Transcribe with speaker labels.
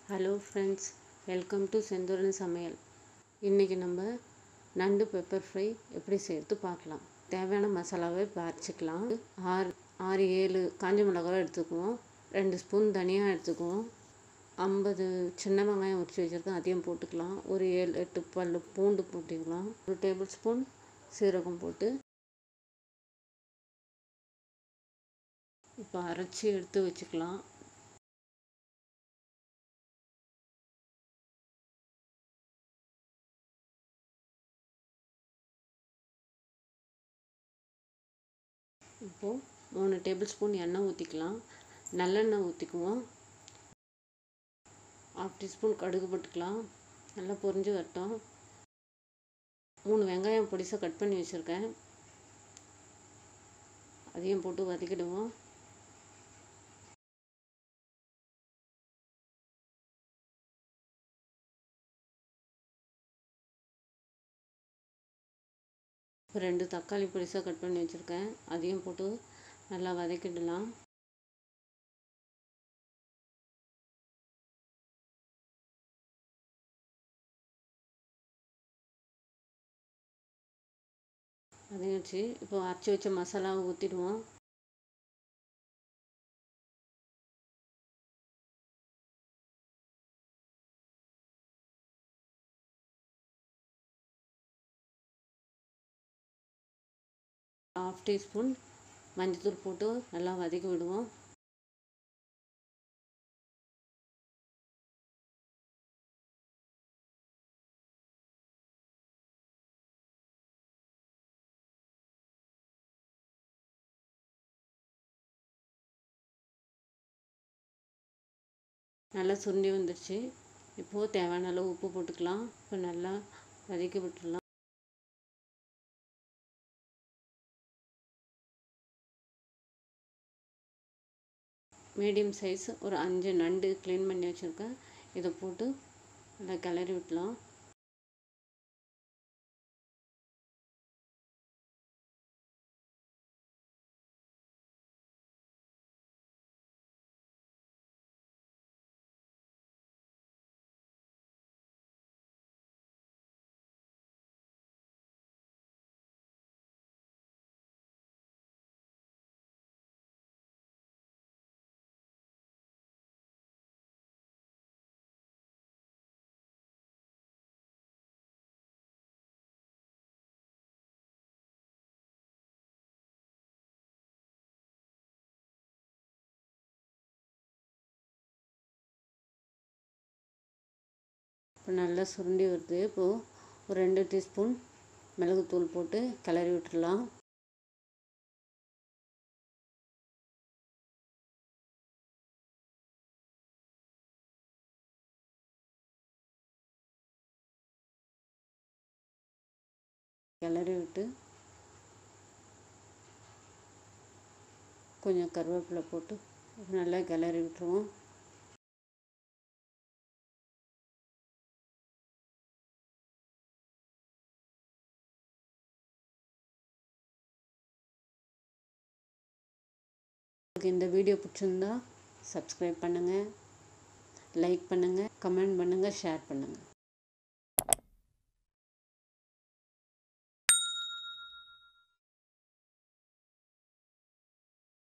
Speaker 1: hello friends welcome to Senthuran சமையல் இன்றைக்கி நம்ம நண்டு பெப்பர் ஃப்ரை எப்படி செய்கிறது பார்க்கலாம் தேவையான மசாலாவை இப்போ அரைச்சிக்கலாம் ஆறு ஆறு ஏழு காஞ்ச மிளகாவை எடுத்துக்குவோம் ரெண்டு ஸ்பூன் தனியாக எடுத்துக்குவோம் ஐம்பது சின்ன வெங்காயம் உரிச்சு வச்சுருக்கேன் அதையும் போட்டுக்கலாம் ஒரு ஏழு எட்டு பல் பூண்டு போட்டுக்கலாம் ஒரு டேபிள் ஸ்பூன் சீரகம் போட்டு இப்போ அரைச்சி எடுத்து வச்சுக்கலாம் இப்போது மூணு டேபிள் ஸ்பூன் எண்ணெய் ஊற்றிக்கலாம் நல்லெண்ணெய் ஊற்றிக்குவோம் ஹாஃப் டீஸ்பூன் கடுகு போட்டுக்கலாம் நல்லா பொரிஞ்சு வரட்டும் மூணு வெங்காயம் பொடிசாக கட் பண்ணி வச்சுருக்கேன் அதையும் போட்டு வதக்கிடுவோம் இப்போ ரெண்டு தக்காளி பொடிசாக கட் பண்ணி வச்சுருக்கேன் அதையும் போட்டு நல்லா வதக்கிடலாம் அதையும் வச்சு இப்போ அரைச்சி வச்ச மசாலாவை ஊற்றிடுவோம் ஹாஃப் டீஸ்பூன் மஞ்சத்தூள் போட்டு நல்லா வதக்கி விடுவோம் நல்லா சுண்டி வந்துடுச்சு இப்போது தேவையான அளவு உப்பு போட்டுக்கலாம் இப்போ நல்லா வதக்கி விட்டுடலாம் மீடியம் சைஸ் ஒரு அஞ்சு நண்டு க்ளீன் பண்ணி வச்சுருக்கேன் இதை போட்டு நல்லா கிளறி விட்டலாம் இப்போ நல்லா சுருண்டி வருது இப்போது ஒரு ரெண்டு டீஸ்பூன் மிளகுத்தூள் போட்டு கிளறி விட்டுடலாம் கிளறி விட்டு கொஞ்சம் கருவேப்பிலை போட்டு நல்லா கிளறி விட்டுருவோம் உங்களுக்கு இந்த வீடியோ பிடிச்சிருந்தா சப்ஸ்கிரைப் பண்ணுங்கள் லைக் பண்ணுங்கள் கமெண்ட் பண்ணுங்கள் ஷேர் பண்ணுங்கள்